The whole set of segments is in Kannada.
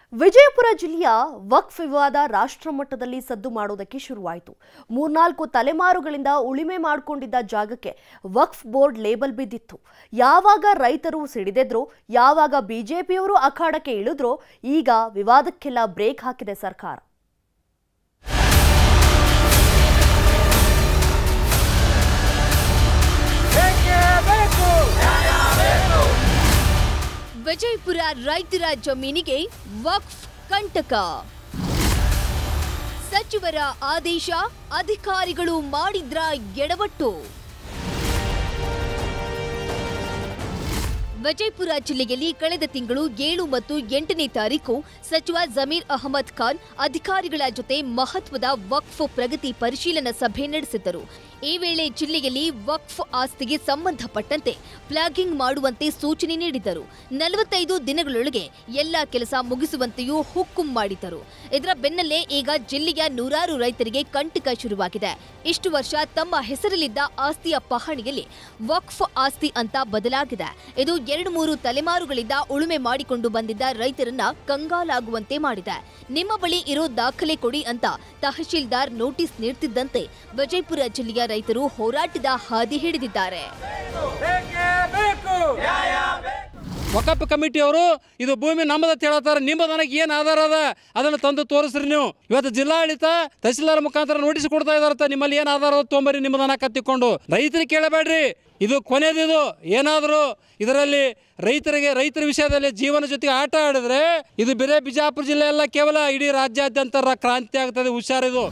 ವಿಜಯಪುರ ಜಿಲ್ಲೆಯ ವಕ್ಫ್ ವಿವಾದ ರಾಷ್ಟ್ರ ಮಟ್ಟದಲ್ಲಿ ಸದ್ದು ಮಾಡೋದಕ್ಕೆ ಶುರುವಾಯಿತು ಮೂರ್ನಾಲ್ಕು ತಲೆಮಾರುಗಳಿಂದ ಉಳಿಮೆ ಮಾಡಿಕೊಂಡಿದ್ದ ಜಾಗಕ್ಕೆ ವಕ್ಫ್ ಬೋರ್ಡ್ ಲೇಬಲ್ ಬಿದ್ದಿತ್ತು ಯಾವಾಗ ರೈತರು ಸಿಡಿದೆದ್ರೋ ಯಾವಾಗ ಬಿಜೆಪಿಯವರು ಅಖಾಡಕ್ಕೆ ಇಳಿದ್ರೋ ಈಗ ವಿವಾದಕ್ಕೆಲ್ಲ ಬ್ರೇಕ್ ಹಾಕಿದೆ ಸರ್ಕಾರ ವಿಜಯಪುರ ರೈತರ ಜಮೀನಿಗೆ ವಕ್ಫ್ ಕಂಟಕ ಸಚಿವರ ಆದೇಶ ಅಧಿಕಾರಿಗಳು ಮಾಡಿದ್ರ ಎಡವಟ್ಟು ವಿಜಯಪುರ ಜಿಲ್ಲೆಯಲ್ಲಿ ಕಳೆದ ತಿಂಗಳು ಏಳು ಮತ್ತು ಎಂಟನೇ ತಾರೀಕು ಸಚಿವ ಜಮೀರ್ ಅಹಮದ್ ಖಾನ್ ಅಧಿಕಾರಿಗಳ ಜೊತೆ ಮಹತ್ವದ ವಕ್ಫ್ ಪ್ರಗತಿ ಪರಿಶೀಲನಾ ಸಭೆ ನಡೆಸಿದ್ದರು ಈ ವೇಳೆ ಜಿಲ್ಲೆಯಲ್ಲಿ ವಕ್ಫ್ ಆಸ್ತಿಗೆ ಸಂಬಂಧಪಟ್ಟಂತೆ ಪ್ಲಾಗಿಂಗ್ ಮಾಡುವಂತೆ ಸೂಚನೆ ನೀಡಿದ್ದರು ನಲವತ್ತೈದು ದಿನಗಳೊಳಗೆ ಎಲ್ಲ ಕೆಲಸ ಮುಗಿಸುವಂತೆಯೂ ಹುಕ್ಕುಂ ಮಾಡಿದ್ದರು ಇದರ ಬೆನ್ನಲ್ಲೇ ಈಗ ಜಿಲ್ಲೆಯ ನೂರಾರು ರೈತರಿಗೆ ಕಂಟಕ ಶುರುವಾಗಿದೆ ಇಷ್ಟು ವರ್ಷ ತಮ್ಮ ಹೆಸರಲ್ಲಿದ್ದ ಆಸ್ತಿಯ ಪಹಣಿಯಲ್ಲಿ ವಕ್ಫ್ ಆಸ್ತಿ ಅಂತ ಬದಲಾಗಿದೆ ಇದು ಎರಡು ಮೂರು ತಲೆಮಾರುಗಳಿಂದ ಉಳುಮೆ ಮಾಡಿಕೊಂಡು ಬಂದಿದ್ದ ರೈತರನ್ನ ಕಂಗಾಲಾಗುವಂತೆ ಮಾಡಿದೆ ನಿಮ್ಮ ಬಳಿ ಇರೋ ದಾಖಲೆ ಕೊಡಿ ಅಂತ ತಹಶೀಲ್ದಾರ್ ನೋಟಿಸ್ ನೀಡ್ತಿದ್ದಂತೆ ವಿಜಯಪುರ ಜಿಲ್ಲೆಯ ರೈತರು ಹೋರಾಟದ ಹಾದಿ ಹಿಡಿದಿದ್ದಾರೆ ವಕಫ್ ಕಮಿಟಿಯವರು ಇದು ಭೂಮಿ ನಮ್ಮದ ಅಂತ ಹೇಳತ್ತಾರ ನಿಮ್ಮದು ನನಗೆ ಏನು ಆಧಾರ ಅದ ಅದನ್ನು ತಂದು ತೋರಿಸ್ರಿ ನೀವು ಇವತ್ತು ಜಿಲ್ಲಾಡಳಿತ ತಹಸೀಲ್ದಾರ್ ಮುಖಾಂತರ ನೋಟಿಸ್ ಕೊಡ್ತಾ ಇದಾರತ್ತ ನಿಮ್ಮಲ್ಲಿ ಏನು ಆಧಾರ ಅದ ತೊಂಬರಿ ನಿಮ್ಮದನ್ನ ಕತ್ತಿಕೊಂಡು ರೈತರಿಗೆ ಕೇಳಬೇಡ್ರಿ ಇದು ಕೊನೆಯದಿದು ಏನಾದರೂ ಇದರಲ್ಲಿ ರೈತರಿಗೆ ರೈತರ ವಿಷಯದಲ್ಲಿ ಜೀವನ ಜೊತೆಗೆ ಆಟ ಆಡಿದ್ರೆ ಇದು ಬೇರೆ ಬಿಜಾಪುರ ಜಿಲ್ಲೆ ಎಲ್ಲ ಕೇವಲ ಇಡೀ ರಾಜ್ಯಾದ್ಯಂತ ರ- ಕ್ರಾಂತಿ ಆಗ್ತದೆ ಹುಷಾರಿದು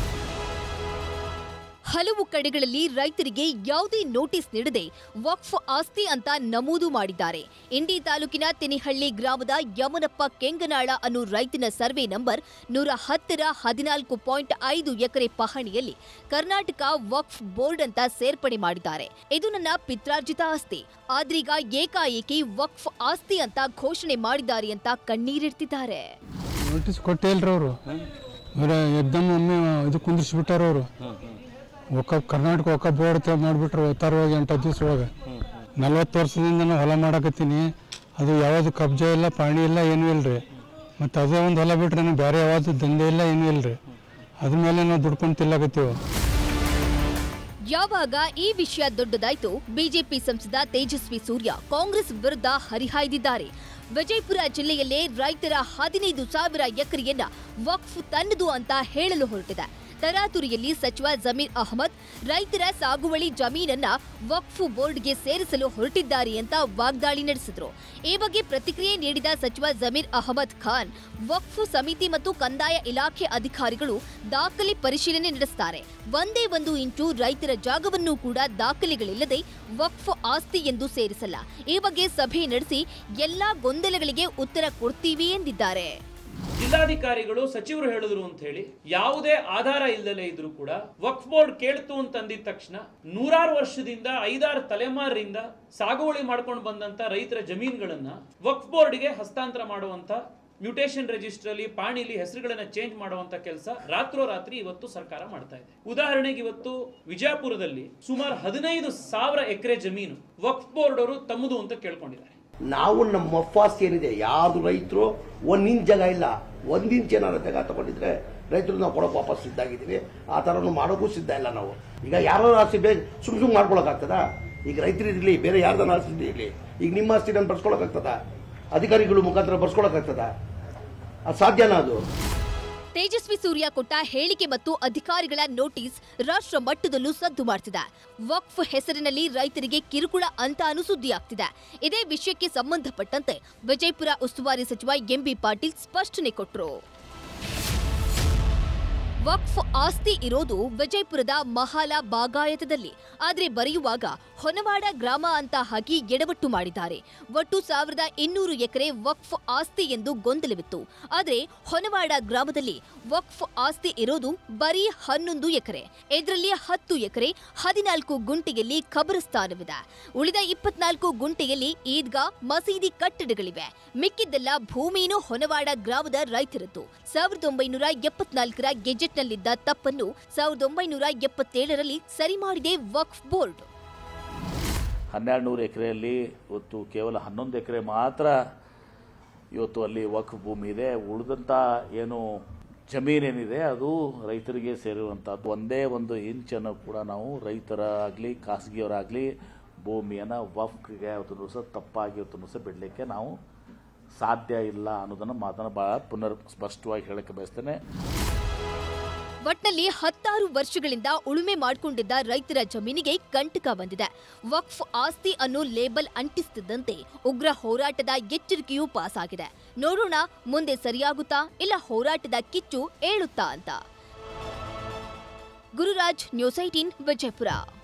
ಹಲವು ಕಡೆಗಳಲ್ಲಿ ರೈತರಿಗೆ ಯಾವುದೇ ನೋಟಿಸ್ ನೀಡದೆ ವಕ್ಫ್ ಆಸ್ತಿ ಅಂತ ನಮೂದು ಮಾಡಿದ್ದಾರೆ ಇಂಡಿ ತಾಲೂಕಿನ ತೆನಿಹಳ್ಳಿ ಗ್ರಾಮದ ಯಮನಪ್ಪ ಕೆಂಗನಾಳ ಅನ್ನೋ ರೈತನ ಸರ್ವೆ ನಂಬರ್ ನೂರ ಹತ್ತರ ಹದಿನಾಲ್ಕು ಪಾಯಿಂಟ್ ಐದು ಎಕರೆ ಪಹಣಿಯಲ್ಲಿ ಕರ್ನಾಟಕ ವಕ್ಫ್ ಬೋರ್ಡ್ ಅಂತ ಸೇರ್ಪಡೆ ಮಾಡಿದ್ದಾರೆ ಇದು ನನ್ನ ಪಿತ್ರಾರ್ಜಿತ ಆಸ್ತಿ ಆದ್ರೀಗ ಏಕಾಏಕಿ ವಕ್ಫ್ ಆಸ್ತಿ ಅಂತ ಘೋಷಣೆ ಮಾಡಿದ್ದಾರೆ ಅಂತ ಕಣ್ಣೀರಿಡ್ತಿದ್ದಾರೆ ನೋಟಿಸ್ ಕೊಟ್ಟೇ ಇಲ್ರಿ ಅವರು ಇವ್ರ ಎಕ್ದಮ್ ಒಮ್ಮೆ ಇದು ಕುಂದಿರ್ಸ್ಬಿಟ್ಟಾರ ಅವರು ಒಕ್ಕ ಕರ್ನಾಟಕ ಒಕ್ಕ ಬೋರ್ಡ್ ಮಾಡಿಬಿಟ್ರು ಒತ್ತಾರವಾಗಿ ಎಂಟು ದಿವಸ ಒಳಗೆ ನಲ್ವತ್ತು ವರ್ಷದಿಂದ ನಾನು ಹೊಲ ಮಾಡಕತ್ತೀನಿ ಅದು ಯಾವುದು ಕಬ್ಜಾ ಇಲ್ಲ ಪಾಣಿ ಇಲ್ಲ ಏನೂ ಇಲ್ರಿ ಮತ್ತು ಅದೇ ಒಂದು ಹೊಲ ಬಿಟ್ರೆ ನನಗೆ ಬೇರೆ ಯಾವುದು ದಂಧೆ ಇಲ್ಲ ಏನೂ ಇಲ್ರಿ ಅದ ಮೇಲೆ ನಾವು ದುಡ್ಕೊಂಡು ತಿಲ್ಲಕತ್ತೀವಿ ಯಾವಾಗ ಈ ವಿಷಯ ದೊಡ್ಡದಾಯ್ತು ಬಿಜೆಪಿ ಸಂಸದ ತೇಜಸ್ವಿ ಸೂರ್ಯ ಕಾಂಗ್ರೆಸ್ ವಿರುದ್ಧ ಹರಿಹಾಯ್ದಿದ್ದಾರೆ ವಿಜಯಪುರ ಜಿಲ್ಲೆಯಲ್ಲೇ ರೈತರ ಹದಿನೈದು ಸಾವಿರ ಎಕರೆಯನ್ನ ವಕ್ಫ್ ತನ್ನದು ಅಂತ ಹೇಳಲು ಹೊರಟಿದೆ ತರಾತುರಿಯಲ್ಲಿ ಸಚಿವ ಜಮೀರ್ ಅಹಮದ್ ರೈತರ ಸಾಗುವಳಿ ಜಮೀನನ್ನ ವಕ್ಫ್ ಬೋರ್ಡ್ಗೆ ಸೇರಿಸಲು ಹೊರಟಿದ್ದಾರೆ ಅಂತ ವಾಗ್ದಾಳಿ ನಡೆಸಿದ್ರು ಈ ಬಗ್ಗೆ ಪ್ರತಿಕ್ರಿಯೆ ನೀಡಿದ ಸಚಿವ ಜಮೀರ್ ಅಹಮದ್ ಖಾನ್ ವಕ್ಫ್ ಸಮಿತಿ ಮತ್ತು ಕಂದಾಯ ಇಲಾಖೆ ಅಧಿಕಾರಿಗಳು ದಾಖಲೆ ಪರಿಶೀಲನೆ ನಡೆಸ್ತಾರೆ ಒಂದೇ ಒಂದು ಇಂಚು ರೈತರ ಜಾಗವನ್ನು ಕೂಡ ದಾಖಲೆಗಳಿಲ್ಲದೆ ವಕ್ಫ್ ಆಸ್ತಿ ಎಂದು ಸೇರಿಸಲ್ಲ ಈ ಬಗ್ಗೆ ಸಭೆ ನಡೆಸಿ ಎಲ್ಲಾ ಗೊಂದಲಗಳಿಗೆ ಉತ್ತರ ಕೊಡ್ತೀವಿ ಎಂದಿದ್ದಾರೆ ಜಿಲ್ಲಾಧಿಕಾರಿಗಳು ಸಚಿವರು ಹೇಳಿದ್ರು ಅಂತ ಹೇಳಿ ಯಾವುದೇ ಆಧಾರ ಇಲ್ಲದಲೇ ಇದ್ರು ಕೂಡ ವಕ್ಫ್ ಬೋರ್ಡ್ ಕೇಳ್ತು ಅಂತ ಅಂದಿದ ತಕ್ಷಣ ನೂರಾರು ವರ್ಷದಿಂದ ಐದಾರು ತಲೆಮಾರಿಂದ ಸಾಗುವಳಿ ಮಾಡ್ಕೊಂಡು ಬಂದಂತ ರೈತರ ಜಮೀನುಗಳನ್ನ ವಕ್ಫ್ ಬೋರ್ಡ್ಗೆ ಹಸ್ತಾಂತರ ಮಾಡುವಂತ ಮ್ಯೂಟೇಷನ್ ರಿಜಿಸ್ಟರ್ ಅಲ್ಲಿ ಪಾಣಿಲಿ ಹೆಸರುಗಳನ್ನ ಚೇಂಜ್ ಮಾಡುವಂತ ಕೆಲಸ ರಾತ್ರೋರಾತ್ರಿ ಇವತ್ತು ಸರ್ಕಾರ ಮಾಡ್ತಾ ಇದೆ ಉದಾಹರಣೆಗೆ ಇವತ್ತು ವಿಜಯಪುರದಲ್ಲಿ ಸುಮಾರು ಹದಿನೈದು ಸಾವಿರ ಎಕರೆ ಜಮೀನು ವಕ್ಫ್ ಬೋರ್ಡ್ ಅವರು ತಮ್ಮದು ಅಂತ ಕೇಳ್ಕೊಂಡಿದ್ದಾರೆ ನಾವು ನಮ್ಮ ಮಫಾಸ್ ಏನಿದೆ ಯಾವ್ದು ರೈತರು ಒಂದ್ ಇಂಚ್ ಜಾಗ ಇಲ್ಲ ಒಂದ್ ಇಂಚ್ ಏನಾದ್ರು ಜಾಗ ತಗೊಂಡಿದ್ರೆ ರೈತರು ನಾವು ಕೊಡೋಕೆ ವಾಪಸ್ ಸಿದ್ಧ ಆಗಿದ್ದೀವಿ ಆ ಥರನು ಮಾಡೋಕ್ಕೂ ಸಿದ್ಧ ಇಲ್ಲ ನಾವು ಈಗ ಯಾರೋ ಆಸ್ತಿ ಬೇಗ ಸುಮ್ ಸುಮ್ ಮಾಡ್ಕೊಳಕ್ಕಾಗ್ತದ ಈಗ ರೈತರು ಇರಲಿ ಬೇರೆ ಯಾರ್ದಾನ ಆಸ್ತಿ ಇರಲಿ ಈಗ ನಿಮ್ಮ ಆಸ್ತಿ ನಾನು ಬರ್ಸ್ಕೊಳಕ್ಕಾಗ್ತದ ಅಧಿಕಾರಿಗಳು ಮುಖಾಂತರ ಬರ್ಸ್ಕೊಳಕ್ಕಾಗ್ತದ ಅದು ಸಾಧ್ಯನಾ ಅದು ತೇಜಸ್ವಿ ಸೂರ್ಯ ಕೊಟ್ಟ ಹೇಳಿಕೆ ಮತ್ತು ಅಧಿಕಾರಿಗಳ ನೋಟಿಸ್ ರಾಷ್ಟ್ರ ಮಟ್ಟದಲ್ಲೂ ಸದ್ದು ಮಾಡ್ತಿದೆ ವಕ್ಫ್ ಹೆಸರಿನಲ್ಲಿ ರೈತರಿಗೆ ಕಿರುಕುಳ ಅಂತ ಅನುಸುದ್ದಿಯಾಗ್ತಿದೆ ಇದೇ ವಿಷಯಕ್ಕೆ ಸಂಬಂಧಪಟ್ಟಂತೆ ವಿಜಯಪುರ ಉಸ್ತುವಾರಿ ಸಚಿವ ಎಂಬಿ ಪಾಟೀಲ್ ಸ್ಪಷ್ಟನೆ ಕೊಟ್ಟರು ವಕ್ಫ್ ಆಸ್ತಿ ಇರೋದು ವಿಜಯಪುರದ ಮಹಾಲ ಬಾಗಾಯತದಲ್ಲಿ ಆದ್ರೆ ಬರೆಯುವಾಗ ಹೊನವಾಡ ಗ್ರಾಮ ಅಂತ ಹಾಕಿ ಎಡವಟ್ಟು ಮಾಡಿದ್ದಾರೆ ಒಟ್ಟು ಸಾವಿರದ ಇನ್ನೂರು ಎಕರೆ ವಕ್ಫ್ ಆಸ್ತಿ ಎಂದು ಗೊಂದಲವಿತ್ತು ಆದ್ರೆ ಹೊನವಾಡ ಗ್ರಾಮದಲ್ಲಿ ವಕ್ಫ್ ಆಸ್ತಿ ಇರೋದು ಬರೀ ಹನ್ನೊಂದು ಎಕರೆ ಇದರಲ್ಲಿ ಹತ್ತು ಎಕರೆ ಹದಿನಾಲ್ಕು ಗುಂಟೆಯಲ್ಲಿ ಖಬರಸ್ಥಾನವಿದೆ ಉಳಿದ ಇಪ್ಪತ್ನಾಲ್ಕು ಗುಂಟೆಯಲ್ಲಿ ಈದ್ಗಾ ಮಸೀದಿ ಕಟ್ಟಡಗಳಿವೆ ಮಿಕ್ಕಿದ್ದೆಲ್ಲ ಭೂಮಿನೂ ಹೊನವಾಡ ಗ್ರಾಮದ ರೈತರದ್ದು ಸಾವಿರದ ಒಂಬೈನೂರ ಎಪ್ಪತ್ನಾಲ್ಕರ ಗೆಜೆಟ್ನಲ್ಲಿದ್ದ ತಪ್ಪನ್ನು ಸಾವಿರದ ಒಂಬೈನೂರ ಎಪ್ಪತ್ತೇಳರಲ್ಲಿ ಸರಿ ಮಾಡಿದೆ ವಕ್ಫ್ ಬೋರ್ಡ್ ಹನ್ನೆರಡು ನೂರು ಎಕರೆಯಲ್ಲಿ ಇವತ್ತು ಕೇವಲ ಹನ್ನೊಂದು ಎಕರೆ ಮಾತ್ರ ಇವತ್ತು ಅಲ್ಲಿ ವಕ್ಫ್ ಭೂಮಿ ಇದೆ ಉಳಿದಂಥ ಏನು ಜಮೀನೇನಿದೆ ಅದು ರೈತರಿಗೆ ಸೇರಿರುವಂಥದ್ದು ಒಂದೇ ಒಂದು ಇಂಚನ್ನು ಕೂಡ ನಾವು ರೈತರ ಆಗಲಿ ಖಾಸಗಿಯವರಾಗಲಿ ಭೂಮಿಯನ್ನು ವಫ್ಗೆ ಅವತ್ತು ಸಹ ತಪ್ಪಾಗಿ ಅವತ್ತು ಸಹ ಬಿಡಲಿಕ್ಕೆ ನಾವು ಸಾಧ್ಯ ಇಲ್ಲ ಅನ್ನೋದನ್ನು ಮಾತನ್ನು ಭಾಳ ಪುನರ್ ಸ್ಪಷ್ಟವಾಗಿ ಹೇಳಕ್ಕೆ ಬಯಸ್ತೇನೆ ಒಟ್ನಲ್ಲಿ ಹತ್ತಾರು ವರ್ಷಗಳಿಂದ ಉಳುಮೆ ಮಾಡಿಕೊಂಡಿದ್ದ ರೈತರ ಜಮೀನಿಗೆ ಕಂಟಕ ಬಂದಿದೆ ವಕ್ಫ್ ಆಸ್ತಿ ಅನ್ನೋ ಲೇಬಲ್ ಅಂಟಿಸ್ತಿದ್ದಂತೆ ಉಗ್ರ ಹೋರಾಟದ ಎಚ್ಚರಿಕೆಯೂ ಪಾಸ್ ಆಗಿದೆ ನೋಡೋಣ ಮುಂದೆ ಸರಿಯಾಗುತ್ತಾ ಇಲ್ಲ ಹೋರಾಟದ ಕಿಚ್ಚು ಏಳುತ್ತಾ ಅಂತ ಗುರುರಾಜ್ ನ್ಯೂಸ್ ಐಟೀನ್ ವಿಜಯಪುರ